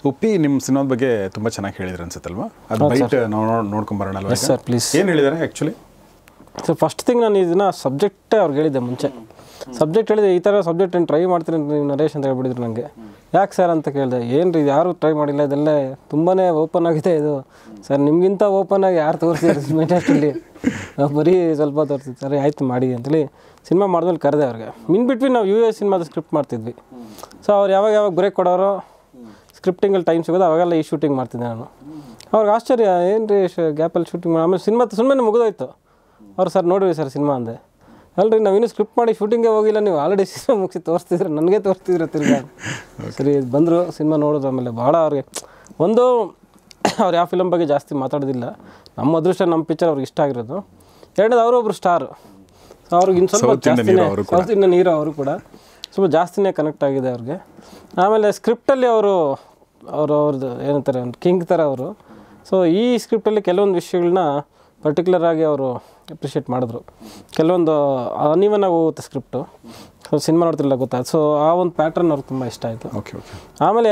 ಉಪ್ಪಿ ನಿಮ್ಮ ಸಿನಿಮಾದ ಬಗ್ಗೆ ತುಂಬ ಚೆನ್ನಾಗಿ ಹೇಳಿದ್ರು ಅನ್ಸುತ್ತಲ್ವಾ ಅದು ಬೈಟ್ ನಾವು ನೋಡ್ಕೊಂಬರೋಣ ಅಲ್ವಾ ಎಸ್ ಸರ್ ಪ್ಲೀಸ್ ಏನು ಹೇಳಿದ್ದಾರೆ ಆ್ಯಕ್ಚುಲಿ ಸೊ ಫಸ್ಟ್ ಥಿಂಗ್ ನಾನು ಇದನ್ನ ಸಬ್ಜೆಕ್ಟೇ ಅವ್ರಿಗೆ ಹೇಳಿದ್ದೆ ಮುಂಚೆ ಸಬ್ಜೆಕ್ಟ್ ಹೇಳಿದೆ ಈ ಥರ ಸಬ್ಜೆಕ್ಟ್ ಏನು ಟ್ರೈ ಮಾಡ್ತೀನಿ ಅಂತ ನೀವು ನರೇಶ್ ಅಂತ ಹೇಳ್ಬಿಟ್ಟಿದ್ರು ನನಗೆ ಯಾಕೆ ಸರ್ ಅಂತ ಕೇಳಿದೆ ಏನು ರೀ ಯಾರು ಟ್ರೈ ಮಾಡಿಲ್ಲ ಇದೆಲ್ಲ ತುಂಬಾ ಓಪನ್ ಆಗಿದೆ ಇದು ಸರ್ ನಿಮಗಿಂತ ಓಪನ್ ಆಗಿ ಯಾರು ತೋರಿಸಿದ್ರು ಇಂಡಸ್ಟ್ರಿಲಿ ನಾವು ಬರೀ ಸ್ವಲ್ಪ ತೋರಿಸಿದ್ದು ಸರಿ ಆಯ್ತು ಮಾಡಿ ಅಂತೇಳಿ ಸಿನಿಮಾ ಮಾಡಿದ್ಮೇಲೆ ಕರೆದೆ ಅವ್ರಿಗೆ ಮಿನ್ ಬಿಟ್ವೀನ್ ನಾವು ಯು ಎಸ್ ಸಿನಿಮಾದ ಸ್ಕ್ರಿಪ್ಟ್ ಮಾಡ್ತಿದ್ವಿ ಸೊ ಅವ್ರು ಯಾವಾಗ ಯಾವಾಗ ಬ್ರೇಕ್ ಕೊಡೋರು ಸ್ಕ್ರಿಪ್ಟಿಂಗಲ್ಲಿ ಟೈಮ್ ಸಿಗೋದು ಅವಾಗೆಲ್ಲ ಈ ಶೂಟಿಂಗ್ ಮಾಡ್ತಿದ್ದೆ ನಾನು ಅವ್ರಿಗೆ ಆಶ್ಚರ್ಯ ಏನು ರೀ ಗ್ಯಾಪಲ್ಲಿ ಶೂಟಿಂಗ್ ಮಾಡಿ ಆಮೇಲೆ ಸಿನಿಮಾ ಸುಮ್ಮನೆ ಮುಗಿದೋಯ್ತು ಅವ್ರು ಸರ್ ನೋಡಿರಿ ಸರ್ ಸಿನಿಮಾ ಅಂದೆ ಅಲ್ರಿ ನಾವಿನ್ನೂ ಸ್ಕ್ರಿಪ್ಟ್ ಮಾಡಿ ಶೂಟಿಂಗೇ ಹೋಗಿಲ್ಲ ನೀವು ಆಲ್ರೆಡಿ ಸಿನಿಮಾ ಮುಗಿಸಿ ತೋರಿಸ್ತಿದ್ರೆ ನನಗೆ ತೋರಿಸ್ತಿದ್ರೆ ತಿರ್ಗಾ ಸರಿ ಬಂದರು ಸಿನಿಮಾ ನೋಡಿದ್ರು ಆಮೇಲೆ ಭಾಳ ಅವ್ರಿಗೆ ಒಂದು ಅವ್ರು ಯಾವ ಫಿಲಮ್ ಬಗ್ಗೆ ಜಾಸ್ತಿ ಮಾತಾಡೋದಿಲ್ಲ ನಮ್ಮ ಅದೃಷ್ಟ ನಮ್ಮ ಪಿಕ್ಚರ್ ಅವ್ರಿಗೆ ಇಷ್ಟ ಆಗಿರೋದು ಎರಡನೇದು ಅವರು ಒಬ್ರು ಸ್ಟಾರು ಸೊ ಅವ್ರಿಗೆ ಇನ್ನು ಸ್ವಲ್ಪ South Indian ಜಾಸ್ತಿನೇ hero ಅವ್ರು ಕೂಡ. ಸೌತ್ ಇಂಡಿಯನ್ ಹೀರೋ ಅವರು ಕೂಡ ಸ್ವಲ್ಪ ಜಾಸ್ತಿನೇ ಕನೆಕ್ಟ್ ಆಗಿದೆ ಅವ್ರಿಗೆ ಆಮೇಲೆ ಸ್ಕ್ರಿಪ್ಟಲ್ಲಿ ಅವರು ಅವರು ಅವ್ರದ್ದು ಏನಂತಾರೆ ಒಂದು ಕಿಂಗ್ ಥರ ಅವರು ಸೊ ಈ ಸ್ಕ್ರಿಪ್ಟಲ್ಲಿ ಕೆಲವೊಂದು ವಿಷಯಗಳನ್ನ ಪರ್ಟಿಕ್ಯುಲರ್ ಆಗಿ ಅವರು ಅಪ್ರಿಷಿಯೇಟ್ ಮಾಡಿದ್ರು ಕೆಲವೊಂದು ಅನಿವನ್ ಆಗಿ ಹೋಗುತ್ತೆ ಸ್ಕ್ರಿಪ್ಟು ಸೊ ಸಿನಿಮಾ ನೋಡ್ತಿರಲ್ಲ ಗೊತ್ತಾಯ್ತು ಸೊ ಆ ಒಂದು ಪ್ಯಾಟ್ರನ್ ಅವ್ರಿಗೆ ತುಂಬ ಇಷ್ಟ ಆಯಿತು ಓಕೆ ಓಕೆ ಆಮೇಲೆ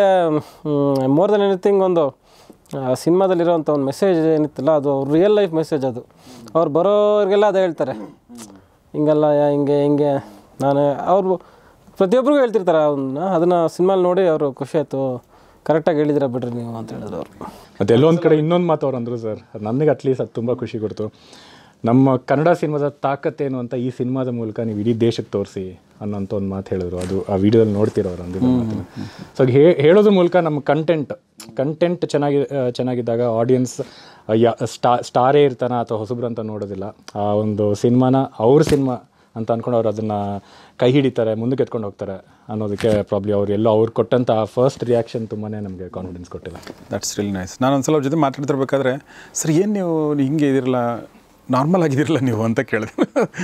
ಮೋರ್ ದೆನ್ ಎನಿಥಿಂಗ್ ಒಂದು ಸಿನಿಮಾದಲ್ಲಿರೋವಂಥ ಒಂದು ಮೆಸೇಜ್ ಏನಿತ್ತಲ್ಲ ಅದು ರಿಯಲ್ ಲೈಫ್ ಮೆಸೇಜ್ ಅದು ಅವ್ರು ಬರೋರಿಗೆಲ್ಲ ಅದೇ ಹೇಳ್ತಾರೆ ಹಿಂಗಲ್ಲ ಯಾ- ಹಿಂಗೆ ಹಿಂಗೆ ನಾನು ಅವ್ರು ಪ್ರತಿಯೊಬ್ಬರಿಗೂ ಹೇಳ್ತಿರ್ತಾರೆ ಅವನ್ನ ಅದನ್ನು ಸಿನಿಮಾಲಿ ನೋಡಿ ಅವರು ಖುಷಿ ಆಯಿತು ಕರೆಕ್ಟಾಗಿ ಹೇಳಿದಿರ ಬಿಡ್ರಿ ನೀವು ಅಂತ ಹೇಳಿದ್ರು ಅವರು ಮತ್ತು ಎಲ್ಲೊಂದು ಕಡೆ ಇನ್ನೊಂದು ಮಾತು ಅವ್ರು ಅಂದರು ಸರ್ ನನಗೆ ಅಟ್ಲೀಸ್ಟ್ ಅದು ತುಂಬ ಖುಷಿ ಕೊಡ್ತು ನಮ್ಮ ಕನ್ನಡ ಸಿನಿಮಾದ ತಾಕತ್ತೇನು ಅಂತ ಈ ಸಿನಿಮಾದ ಮೂಲಕ ನೀವು ಇಡೀ ದೇಶಕ್ಕೆ ತೋರಿಸಿ ಅನ್ನೋಂಥ ಒಂದು ಮಾತು ಹೇಳಿದ್ರು ಅದು ಆ ವಿಡಿಯೋದಲ್ಲಿ ನೋಡ್ತಿರೋರು ಅಂದಿದ್ದ ಮಾತನ್ನ ಸೊ ಹೇ ಹೇಳೋದ್ರ ಮೂಲಕ ನಮ್ಮ ಕಂಟೆಂಟ್ ಕಂಟೆಂಟ್ ಚೆನ್ನಾಗಿ ಆ, ಚೆನ್ನಾಗಿದ್ದಾಗ ಆಡಿಯನ್ಸ್ ಸ್ಟಾ ಸ್ಟಾರೇ ಇರ್ತಾನ ಅಥವಾ ಹೊಸಬ್ರು ಅಂತ ನೋಡೋದಿಲ್ಲ ಆ ಒಂದು ಸಿನಿಮಾನ ಅವ್ರ ಸಿನಿಮಾ ಅಂತ ಅಂದ್ಕೊಂಡು ಅವ್ರು ಅದನ್ನು ಕೈ ಹಿಡಿತಾರೆ ಮುಂದಕ್ಕೆ ಎತ್ಕೊಂಡು ಹೋಗ್ತಾರೆ ಅನ್ನೋದಕ್ಕೆ ಪ್ರಾಬ್ಲಿ ಅವ್ರು ಎಲ್ಲೋ ಅವ್ರು ಕೊಟ್ಟಂಥ ಫಸ್ಟ್ ರಿಯಾಕ್ಷನ್ ತುಂಬಾ ನಮಗೆ ಕಾನ್ಫಿಡೆನ್ಸ್ ಕೊಟ್ಟಿಲ್ಲ ದಟ್ಸ್ ರಿಲಿ ನೈಸ್ ನಾನು ಒಂದ್ಸಲ ಅವ್ರ ಜೊತೆ ಮಾತಾಡ್ತಿರ್ಬೇಕಾದ್ರೆ ಸರ್ ಏನು ನೀವು ಹಿಂಗೆ ಇದಿರಲ್ಲ ನಾರ್ಮಲ್ ಆಗಿದಿರಲ್ಲ ನೀವು ಅಂತ ಕೇಳಿದೆ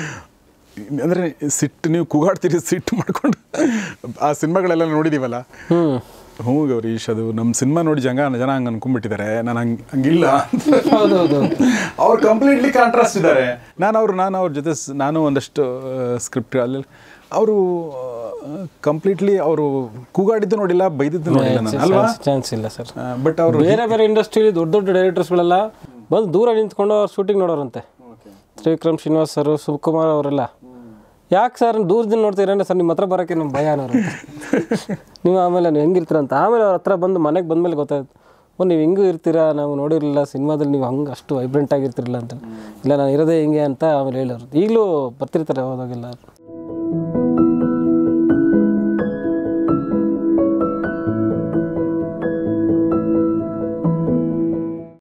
ಅಂದರೆ ಸಿಟ್ಟು ನೀವು ಕೂಗಾಡ್ತೀರಿ ಸಿಟ್ಟು ಮಾಡ್ಕೊಂಡು ಆ ಸಿನಿಮಾಗಳೆಲ್ಲ ನೋಡಿದ್ದೀವಲ್ಲ ಹ್ಞೂ ಹ್ಞೂ ಗೌರೀಶ್ ಅದು ನಮ್ಮ ಸಿನಿಮಾ ನೋಡಿ ಜನ ಜನ ಹಂಗೆ ಅನ್ಕೊಂಡ್ಬಿಟ್ಟಿದ್ದಾರೆ ನಾನು ಹಂಗೆ ಹಂಗಿಲ್ಲ ಹೌದು ಹೌದು ಅವ್ರು ಕಂಪ್ಲೀಟ್ಲಿ ಕಾಂಟ್ರಾಸ್ಟ್ ಇದ್ದಾರೆ ನಾನು ಅವ್ರು ನಾನು ಅವ್ರ ಜೊತೆ ಸ್- ನಾನು ಒಂದಷ್ಟು ಸ್ಕ್ರಿಪ್ಟ್ ಅಲ್ಲಿ ಅವರು ಕಂಪ್ಲೀಟ್ಲಿ ಅವರು ಕೂಗಾಡಿದ್ದು ನೋಡಿಲ್ಲ ಬೈದಿದ್ದು ನೋಡಿಲ್ಲ ನಾನು ಅಲ್ವಾ ಚಾನ್ಸ್ ಇಲ್ಲ ಸರ್ ಬಟ್ ಅವರು ಬೇರೆ ಬೇರೆ ಇಂಡಸ್ಟ್ರಿಲಿ ದೊಡ್ಡ ದೊಡ್ಡ ಡೈರೆಕ್ಟರ್ಸ್ಗಳೆಲ್ಲ ಬಂದು ದೂರ ನಿಂತ್ಕೊಂಡು ಅವ್ರು ಶೂಟಿಂಗ್ ನೋಡೋರಂತೆ ತ್ರಿವಿಕ್ರಮ್ ಶ್ರೀನಿವಾಸ್ ಸರ್ ಶಿವಕುಮಾರ್ ಅವರೆಲ್ಲ ಯಾಕೆ ಸರ್ ದೂರದಿಂದ ನೋಡ್ತೀರ ಸರ್ ನಿಮ್ಮ ಹತ್ರ ಬರೋಕ್ಕೆ ನಮ್ಮ ಭಯ ಅನ್ನೋರು ನೀವು ಆಮೇಲೆ ನೀವು ಹೆಂಗಿರ್ತೀರ ಅಂತ ಆಮೇಲೆ ಅವ್ರ ಹತ್ರ ಬಂದು ಮನೆಗೆ ಬಂದಮೇಲೆ ಗೊತ್ತಾಯ್ತು ಓ ನೀವು ಹಿಂಗೂ ಇರ್ತೀರಾ ನಾವು ನೋಡಿರಲಿಲ್ಲ ಸಿನಿಮಾದಲ್ಲಿ ನೀವು ಹಂಗೆ ಅಷ್ಟು ವೈಬ್ರೆಂಟ್ ಆಗಿರ್ತಿರಲಿಲ್ಲ ಅಂತ ಇಲ್ಲ ನಾನು ಇರೋದೇ ಹಿಂಗೆ ಅಂತ ಆಮೇಲೆ ಹೇಳೋರು ಈಗಲೂ ಬರ್ತಿರ್ತಾರೆ ಹೋದಾಗೆಲ್ಲ